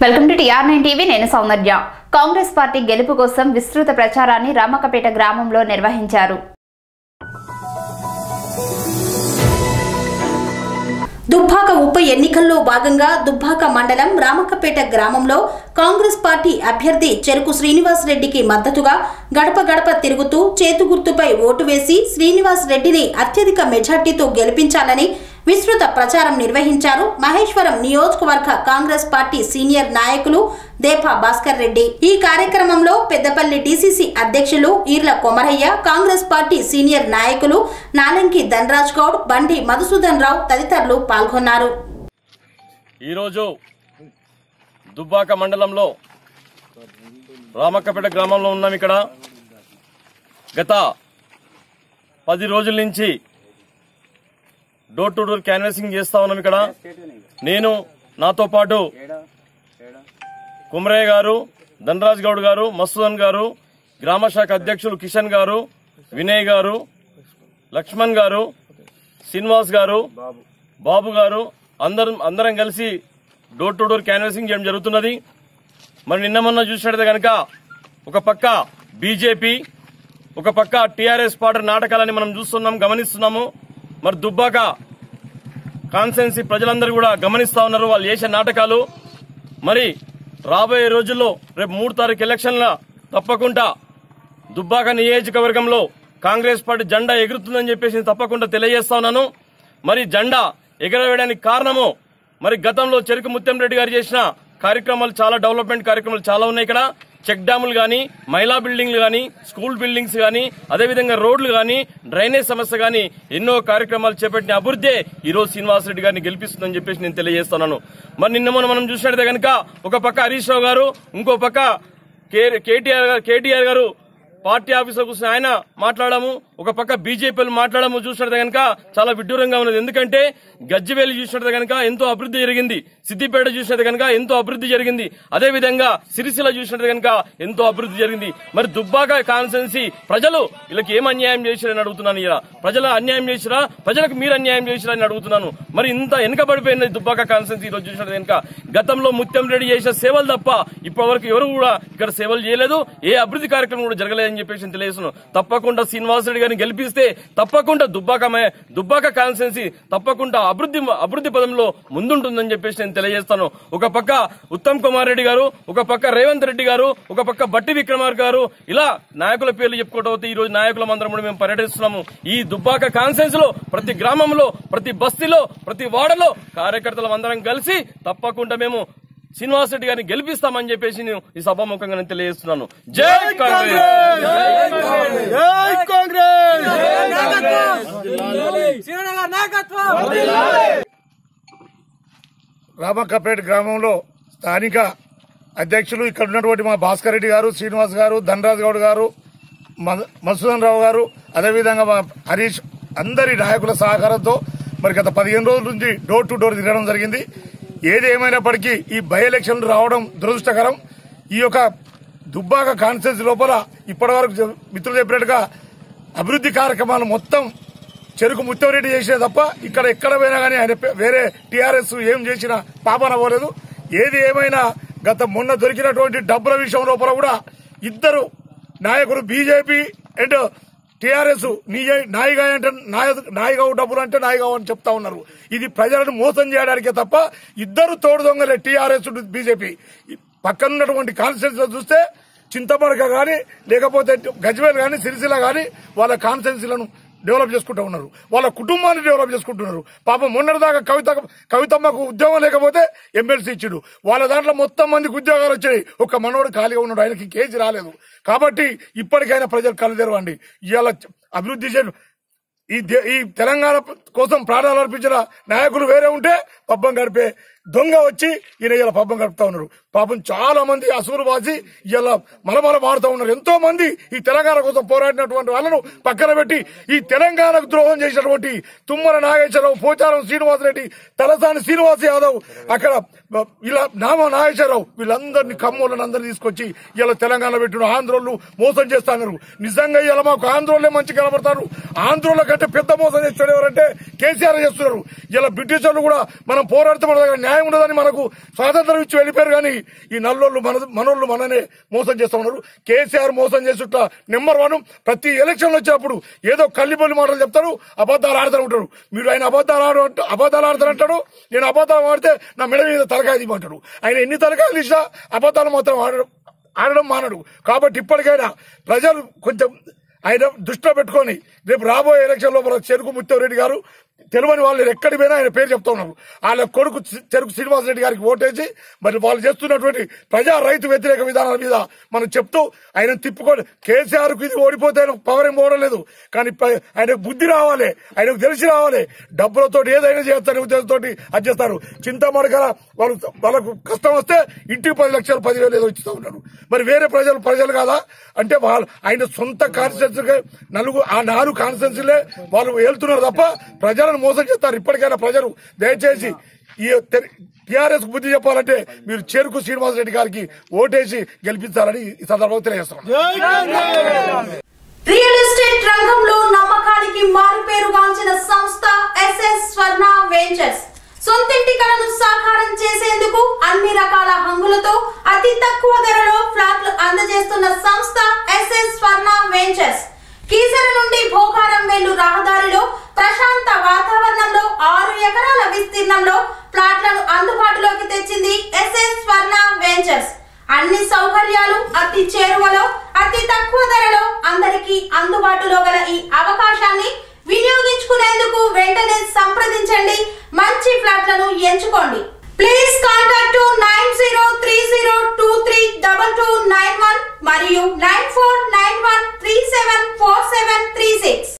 welcome to TR nine TV నేను Soundarya Congress party గెలుపు కోసం విస్తృత ప్రచారాన్ని రామకపేట గ్రామంలో నిర్వహించారు దుబ్బాక ఉప ఎన్నికల్లో భాగంగా దుబ్బాక మండలం రామక్కపేట గ్రామంలో కాంగ్రెస్ పార్టీ అభ్యర్థి చెరుకు శ్రీనివాస్ రెడ్డికి మద్దతుగా గడప గడప తిరుగుతూ చేతు గుర్తుపై ఓటు వేసి శ్రీనివాస్ రెడ్డిని అత్యధిక మెజార్టీతో గెలిపించాలని విస్తృత ప్రచారం నిర్వహించారు మహేశ్వరం నియోజకవర్గ కాంగ్రెస్ పార్టీ సీనియర్ నాయకులు దేపా భాస్కర్ రెడ్డి ఈ కార్యక్రమంలో పెద్దపల్లి డీసీసీ అధ్యక్షులు ఈర్ల కొమరయ్య కాంగ్రెస్ పార్టీ సీనియర్ నాయకులు నాలంకి ధనరాజ్ గౌడ్ బండి మధుసూదన్ రావు తదితరులు పాల్గొన్నారు ఈరోజు దుబ్బాక మండలంలో రామక్కపేట గ్రామంలో ఉన్నాం ఇక్కడ గత పది రోజుల నుంచి డోర్ టు డోర్ క్యాన్వాసింగ్ చేస్తా ఉన్నాం ఇక్కడ నేను నాతో పాటు కుమరయ్య గారు ధనరాజ్ గౌడ్ గారు మసూదన్ గారు గ్రామ శాఖ అధ్యక్షులు కిషన్ గారు వినయ్ గారు లక్ష్మణ్ గారు శ్రీనివాస్ గారు బాబు గారు అందరం అందరం కలిసి డోర్ టు డోర్ క్యాన్వాసింగ్ చేయడం జరుగుతున్నది మరి నిన్న మొన్న చూసినట్టు కనుక ఒక పక్క బీజేపీ ఒక పక్క టీఆర్ఎస్ పార్టీ నాటకాలని మనం చూస్తున్నాం గమనిస్తున్నాము మరి దుబ్బాక కాన్సెన్సీ ప్రజలందరూ కూడా గమనిస్తా ఉన్నారు వాళ్ళు చేసే నాటకాలు మరి రాబోయే రోజుల్లో రేపు మూడు తారీఖు ఎలక్షన్ల తప్పకుండా దుబ్బాక నియోజకవర్గంలో కాంగ్రెస్ పార్టీ జెండా ఎగురుతుందని చెప్పేసి నేను తప్పకుండా తెలియజేస్తా ఉన్నాను మరి జెండా ఎగరవేయడానికి కారణము మరి గతంలో చెరుకు ముత్యం రెడ్డి గారు చేసిన కార్యక్రమాలు చాలా డెవలప్మెంట్ కార్యక్రమాలు చాలా ఉన్నాయి ఇక్కడ చెక్ డ్యాములు గాని మహిళా బిల్డింగ్లు గాని స్కూల్ బిల్డింగ్స్ గాని అదేవిధంగా రోడ్లు గాని డ్రైనేజ్ సమస్య గాని ఎన్నో కార్యక్రమాలు చేపట్టిన అభివృద్ధి ఈ రోజు శ్రీనివాసరెడ్డి గారిని గెలిపిస్తుందని చెప్పేసి నేను తెలియజేస్తున్నాను మరి నిన్న మొన్న మనం చూసినట్లయితే కనుక ఒక పక్క హరీష్ రావు గారు ఇంకో పక్క కే- కేటీఆర్ గారు కేటీఆర్ గారు పార్టీ ఆఫీసర్ కూర్చొని ఆయన మాట్లాడము ఒక పక్క బీజేపీలు మాట్లాడము చూసినట్టు కనుక చాలా విడ్డూరంగా ఉన్నది ఎందుకంటే గజ్జివేలు చూసినట్టు కనుక ఎంతో అభివృద్ధి జరిగింది సిద్దిపేట చూసినట్టు కనుక ఎంతో అభివృద్ధి జరిగింది అదే విధంగా సిరిసిల్ల చూసినట్టు కనుక ఎంతో అభివృద్ధి జరిగింది మరి దుబ్బాక కాన్స్టెన్సీ ప్రజలు వీళ్ళకి ఏం అన్యాయం చేసిరని అడుగుతున్నాను ఇలా ప్రజలు అన్యాయం చేసిరా ప్రజలకు మీరు అన్యాయం చేసిరా అని అడుగుతున్నాను మరి ఇంత వెనుకబడిపోయింది దుబ్బాక కాన్స్టెన్సీ ఈ రోజు చూసినట్టు కనుక గతంలో ముత్యం రెడ్డి చేసిన సేవలు తప్ప ఇప్పటి వరకు ఎవరు కూడా ఇక్కడ సేవలు చేయలేదు ఏ అభివృద్ధి కార్యక్రమం కూడా జరగలేదని చెప్పేసి నేను తెలియజేస్తున్నాను తప్పకుండా శ్రీనివాసరెడ్డి గారిని గెలిపిస్తే తప్పకుండా దుబ్బాక మే- దుబ్బాక కాన్స్టెన్సీ తప్పకుండా అభివృద్ధి అభివృద్ధి పదంలో ముందుంటుందని చెప్పేసి నేను తెలియజేస్తాను ఒక పక్క ఉత్తమ్ కుమార్ రెడ్డి గారు ఒక పక్క రేవంత్ రెడ్డి గారు ఒక పక్క బట్టి విక్రమార్ గారు ఇలా నాయకుల పేర్లు చెప్పుకోవడం అవుతే ఈ రోజు నాయకుల మందరం కూడా మేము పర్యటిస్తున్నాము ఈ దుబ్బాక కాన్సెన్స్ లో ప్రతి గ్రామంలో ప్రతి బస్తీలో ప్రతి వాడలో కార్యకర్తలు అందరం కలిసి తప్పకుండా మేము శ్రీనివాస్ రెడ్డి గారిని గెలిపిస్తామని చెప్పేసి నేను ఈ సభాముఖంగా నేను తెలియజేస్తున్నాను జై కాంగ్రెస్ జై కాంగ్రెస్ రామక్కపేట గ్రామంలో స్థానిక అధ్యక్షులు ఇక్కడ ఉన్నటువంటి మా భాస్కర్ రెడ్డి గారు శ్రీనివాస్ గారు ధనరాజ్ గౌడ్ గారు మ- మధుసూదన్ రావు గారు అదేవిధంగా మా హరీష్ అందరి నాయకుల సహకారంతో మరి గత పదిహేను రోజుల నుంచి డోర్ టు డోర్ తిరగడం జరిగింది ఏది ఏమైనప్పటికీ ఈ బై ఎలక్షన్లు రావడం దురదృష్టకరం ఈ యొక్క దుబ్బాక కాన్ఫరెన్స్ లోపల ఇప్పటి వరకు మిత్రులు చెప్పినట్టుగా అభివృద్ధి కార్యక్రమాలు మొత్తం చెరుకు ముత్తంరెడ్డి చేసే తప్ప ఇక్కడ ఎక్కడ పోయినా కానీ ఆయన పే- వేరే టీఆర్ఎస్ ఏం చేసినా పాపన పోలేదు ఏది ఏమైనా గత మొన్న దొరికినటువంటి డబ్బుల విషయం లోపల కూడా ఇద్దరు నాయకులు బీజేపీ అండ్ టీఆర్ఎస్ నాయిగా అంటే నాయ- నాయిగా డబ్బులు అంటే నాయిగా అని చెప్తా ఉన్నారు ఇది ప్రజలను మోసం చేయడానికే తప్ప ఇద్దరు తోడు దొంగలే టీఆర్ఎస్ బీజేపీ పక్కనున్నటువంటి కాన్స్టిట్యూన్స్ లో చూస్తే చింతమడక గాని లేకపోతే గజ్వేల్ గాని సిరిసిల్ల గాని వాళ్ళ కాన్స్టిట్యున్సీలను డెవలప్ చేసుకుంటూ ఉన్నారు వాళ్ళ కుటుంబాన్ని డెవలప్ చేసుకుంటున్నారు పాపం మొన్నటిదాకా కవిత కవితమ్మకు ఉద్యోగం లేకపోతే ఎమ్మెల్సీ ఇచ్చిండు వాళ్ళ దాంట్లో మొత్తం మందికి ఉద్యోగాలు వచ్చాయి ఒక మనోడు ఖాళీగా ఉన్నాడు ఆయనకి కేజీ రాలేదు కాబట్టి ఇప్పటికైనా ప్రజలు కళ్ళు తెరవండి ఇవాళ అభివృద్ధి చే ఈ దే- ఈ తెలంగాణ కోసం ప్రాణాలు అర్పించిన నాయకులు వేరే ఉంటే పబ్బం గడిపే దొంగ వచ్చి ఈయన ఇలా పబ్బం గడుపుతా ఉన్నారు పాపం చాలా మంది అసూరు వాసి ఇలా మలమల మారుతా ఉన్నారు ఎంతో మంది ఈ తెలంగాణ కోసం పోరాడినటువంటి వాళ్ళను పక్కన పెట్టి ఈ తెలంగాణకు ద్రోహం చేసినటువంటి తుమ్మల నాగేశ్వరరావు పోచారం శ్రీనివాసరెడ్డి తలసాని శ్రీనివాస్ యాదవ్ అక్కడ ఇలా నామ నాగేశ్వరరావు వీళ్ళందరినీ కమ్మోళ్ళని అందరినీ తీసుకొచ్చి ఇలా తెలంగాణ పెట్టిన ఆంధ్రోళ్ళు మోసం చేస్తున్నారు నిజంగా ఇలా మాకు ఆంధ్రోళ్ళే మంచి కనబడతారు ఆంధ్రోళ్ళ కంటే పెద్ద మోసం చేస్తారు ఎవరంటే కేసీఆర్ చేస్తున్నారు ఇలా బ్రిటిష్ వాళ్ళు కూడా మనం పోరాడితే మన దగ్గర న్యాయం న్యాయం ఉండదని మనకు స్వాతంత్రం ఇచ్చి వెళ్ళిపోయారు కానీ ఈ నల్లోళ్ళు మన మనోళ్ళు మననే మోసం చేస్తా ఉన్నారు కేసీఆర్ మోసం చేసుట నెంబర్ వన్ ప్రతి ఎలక్షన్ వచ్చినప్పుడు ఏదో కల్లిబొల్లి మాటలు చెప్తారు అబద్దాలు ఆడతారు ఉంటాడు మీరు ఆయన అబద్దాలు ఆడ అబద్దాలు ఆడతారంటాడు నేను అబద్దాలు ఆడితే నా మెడ మీద తలకాయ తీయమంటాడు ఆయన ఎన్ని తలకాయలు తీసినా అబద్దాలు మాత్రం ఆడడం ఆడడం మానడు కాబట్టి ఇప్పటికైనా ప్రజలు కొంచెం ఆయన దృష్టిలో పెట్టుకొని రేపు రాబోయే ఎలక్షన్ లో మన చెరుకు ముత్తంరెడ్డి గారు తెలియని వాళ్ళు ఎక్కడి పోయినా ఆయన పేరు చెప్తా ఉన్నారు వాళ్ళ కొడుకు చి- చెరుకు శ్రీనివాస్ రెడ్డి గారికి ఓటేసి మరి వాళ్ళు చేస్తున్నటువంటి ప్రజా రైతు వ్యతిరేక విధానాల మీద మనం చెప్తూ ఆయన తిప్పుకొని కేసీఆర్ కు ఇది ఓడిపోతే ఆయన పవర్ ఏం ఓడలేదు కానీ ప- ఆయనకు బుద్ధి రావాలి ఆయనకు తెలిసి రావాలి డబ్బులతో ఏదైనా చేస్తారనే ఉద్దేశంతో అది చేస్తారు చింతమడగల వాళ్ళు వాళ్ళకు కష్టం వస్తే ఇంటికి పది లక్షలు పదివేలు ఏదో ఇస్తూ ఉన్నారు మరి వేరే ప్రజలు ప్రజలు కాదా అంటే వాళ్ళు ఆయన సొంత కాన్స్టిట్యూన్సీ నలుగు ఆ నాలుగు కాన్స్టిట్యూన్సీలే వాళ్ళు వెళ్తున్నారు తప్ప ప్రజలను మోసం చేస్తారు ఇప్పటికైనా ప్రజలు దయచేసి ఈ టిఆర్ఎస్ బుద్ధి చెప్పాలంటే మీరు చెరుకు శ్రీనివాసరెడ్డి గారికి ఓటేసి గెలిపించాలని ఈ సందర్భంగా తెలియజేస్తున్నాను రియల్ ఎస్టేట్ రంగంలో నమ్మకానికి మారుపేరుగాంచిన సంస్థ ఎస్ఎస్ స్వర్ణ వెంచర్స్ సొంతింటి కలను సాకారం చేసేందుకు అన్ని రకాల హంగులతో అతి తక్కువ ధరలో ఫ్లాట్లు అందజేస్తున్న సంస్థ ఎస్ఎస్ స్వర్ణ వెంచర్స్ కీసర నుండి భోగారం వెళ్ళు రహదారిలో ప్రశాంత వాతావరణంలో ఆరు ఎకరాల విస్తీర్ణంలో ప్లాట్లను అందుబాటులోకి తెచ్చింది ఎస్ఎస్ స్వర్ణ వెంచర్స్ అన్ని సౌకర్యాలు అతి చేరువలో అతి తక్కువ ధరలో అందరికీ అందుబాటులో గల ఈ అవకాశాన్ని వినియోగించుకునేందుకు వెంటనే సంప్రదించండి మంచి ఫ్లాట్లను ఎంచుకోండి please contact nine zero three zero two three double two nine one మరియు నైన్ ఫోర్